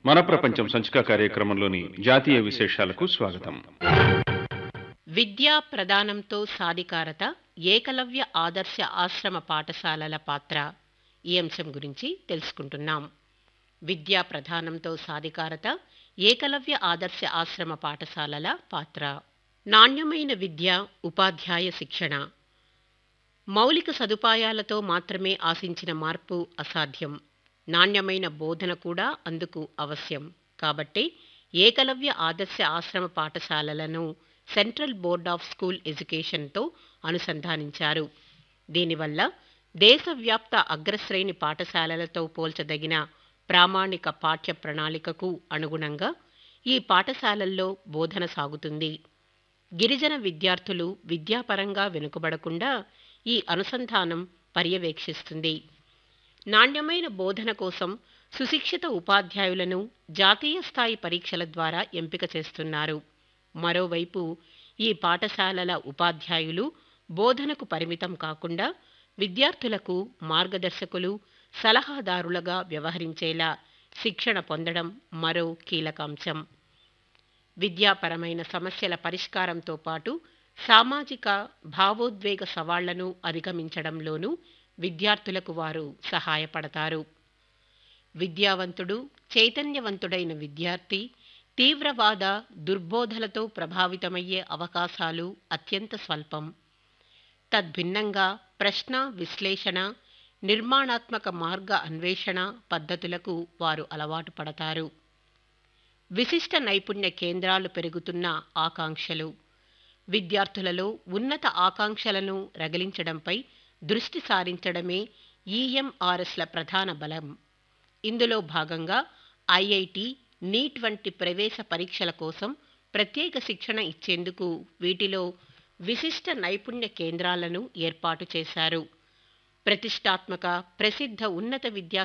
మన ప్రపంచం సంచిక కార్యక్రమంలోని జాతీయ విశేషాలకు స్వాగతం విద్యా ప్రదానంతో సాధికారత ఏకలవ్య ఆదర్శ ఆశ్రమ పాఠశాలల పాత్ర ఈ అంశం గురించి తెలుసుకుంటున్నాం విద్యా ప్రధానంతో సాధికారత ఏకలవ్య ఆదర్శ ఆశ్రమ పాఠశాలల పాత్ర నాణ్యమైన విద్య ఉపాధ్యాయ శిక్షణ మౌలిక సదుపాయాలతో మాత్రమే ఆశించిన మార్పు అసాధ్యం నాణ్యమైన బోధన కూడా అందుకు అవశ్యం కాబట్టి ఏకలవ్య ఆదర్శ ఆశ్రమ పాఠశాలలను సెంట్రల్ బోర్డ్ ఆఫ్ స్కూల్ ఎడ్యుకేషన్తో అనుసంధానించారు దీనివల్ల దేశవ్యాప్త అగ్రశ్రేణి పాఠశాలలతో పోల్చదగిన ప్రామాణిక పాఠ్య ప్రణాళికకు అనుగుణంగా ఈ పాఠశాలల్లో బోధన సాగుతుంది గిరిజన విద్యార్థులు విద్యాపరంగా వెనుకబడకుండా ఈ అనుసంధానం పర్యవేక్షిస్తుంది నాణ్యమైన బోధన కోసం సుశిక్షిత ఉపాధ్యాయులను జాతీయ స్థాయి పరీక్షల ద్వారా ఎంపిక చేస్తున్నారు మరోవైపు ఈ పాఠశాలల ఉపాధ్యాయులు బోధనకు పరిమితం కాకుండా విద్యార్థులకు మార్గదర్శకులు సలహాదారులుగా వ్యవహరించేలా శిక్షణ పొందడం మరో కీలక అంశం విద్యాపరమైన సమస్యల పరిష్కారంతో పాటు సామాజిక భావోద్వేగ సవాళ్లను అధిగమించడంలోనూ విద్యార్థులకు వారు సహాయపడతారు విద్యావంతుడు చైతన్యవంతుడైన విద్యార్థి తీవ్రవాద దుర్బోధలతో ప్రభావితమయ్యే అవకాశాలు అత్యంత స్వల్పం తద్భిన్నంగా ప్రశ్న విశ్లేషణ నిర్మాణాత్మక మార్గ అన్వేషణ పద్ధతులకు వారు అలవాటు పడతారు విశిష్ట నైపుణ్య కేంద్రాలు పెరుగుతున్న ఆకాంక్షలు విద్యార్థులలో ఉన్నత ఆకాంక్షలను రగిలించడంపై దృష్టి సారించడమే ఈఎంఆర్ఎస్ల ప్రధాన బలం ఇందులో భాగంగా ఐఐటి నీట్ వంటి ప్రవేశ పరీక్షల కోసం ప్రత్యేక శిక్షణ ఇచ్చేందుకు వీటిలో విశిష్ట నైపుణ్య కేంద్రాలను ఏర్పాటు చేశారు ప్రతిష్టాత్మక ప్రసిద్ధ ఉన్నత విద్యా